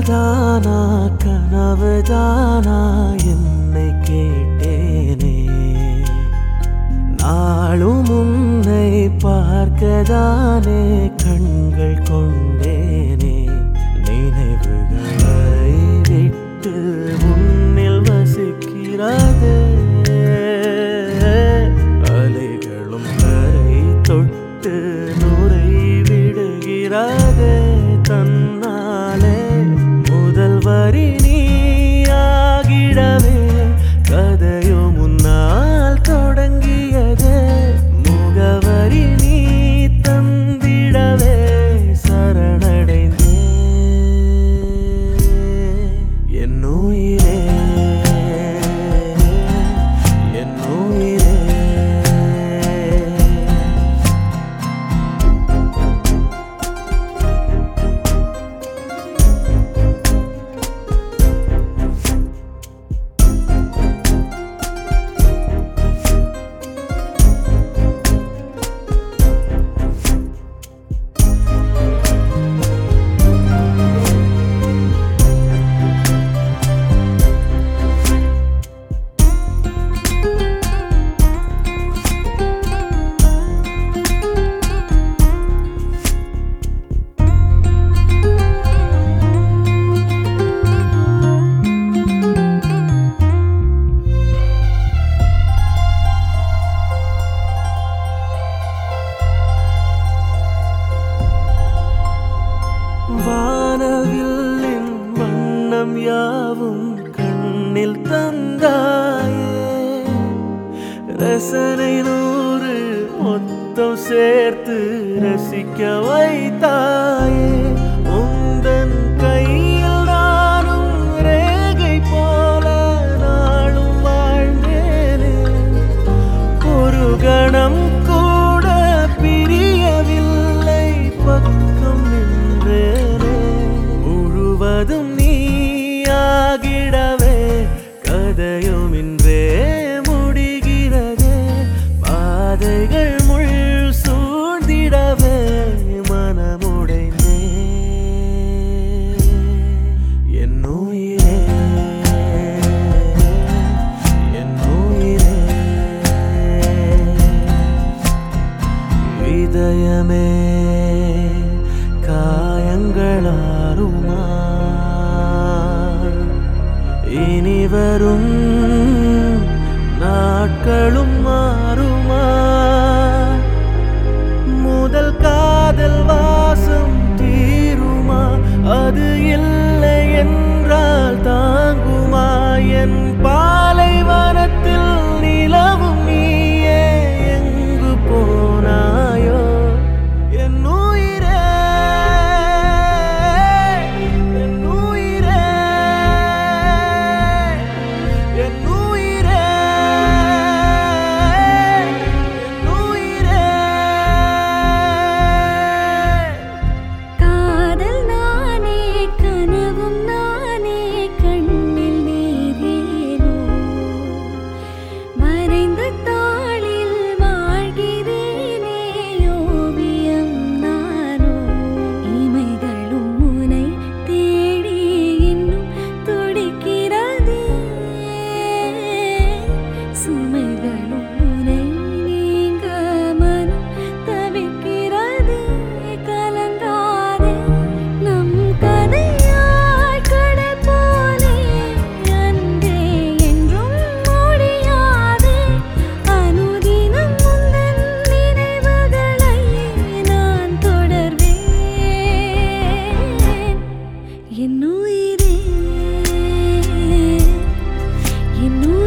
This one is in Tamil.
நினைவுதானா கனவுதானா என்னை கேட்டேனே நாளும் உன்னை பார்க்கதானே கண்கள் கொண்டேனே நினைவுகளை விட்டு உன்னில் வசிக்கிறதே அலைகளும் கரை தொட்டு நுரை விடுகிறதே தன்னாலே முதல் வரி நீயாகிடவே கதையும் முன்னால் தொடங்கியதே முகவரி நீ தந்திடவே சரணடைந்தே என் உயிரே என் உயிரே வானவில்லின் வண்ணம் யாவும் கண்ணில் தந்தாயே ரசனை நூறு மொத்தம் சேர்த்து ரசிக்க வைத்தாயே உந்தன் கையில் நானும் ரேகை போல நாளும் வாழ்ந்தேனே ஒரு கணம் கூட பிரியவில்லை பக்கம் நின்றேனே முழுவதும் நீயாகிடவே கதையும் இன்றே முடிகிறதே பாதைகள் முள் சூழ்ந்திடவே மனமுடைந்தே என் உயிரே என் உயிரே இதயமே காயங்களாருமா இனி வரும் நாட்களும் மாறுமா முதல் காதல் வாசம் தீருமா அது இல்லை என்றால் தாங்குமா என் பாலைவனத்தில் நிலவும் நீயே எங்கு போனாயோ என் உயிரே என் உயிரே என் உயிரே என் உயிரே காதல் நானே கனவும் நானே கண்ணில் நீரேனோ மறைந்த தாளில் வாழ்கிறேனே ஓவியம் நானோ இமைகளும் முனை தேடி இன்னும் துடிக்கிறதே சுமைகளும் முனை நீங்க மனம் தவிக்கிறதே கலங்காதே நம் கதையாய் கடல் போலே அன்றே என்றும் முடியாதே அனுதினம் முந்தன் நினைவுகளை நான் தொடர்வேன் என் உயிரே என்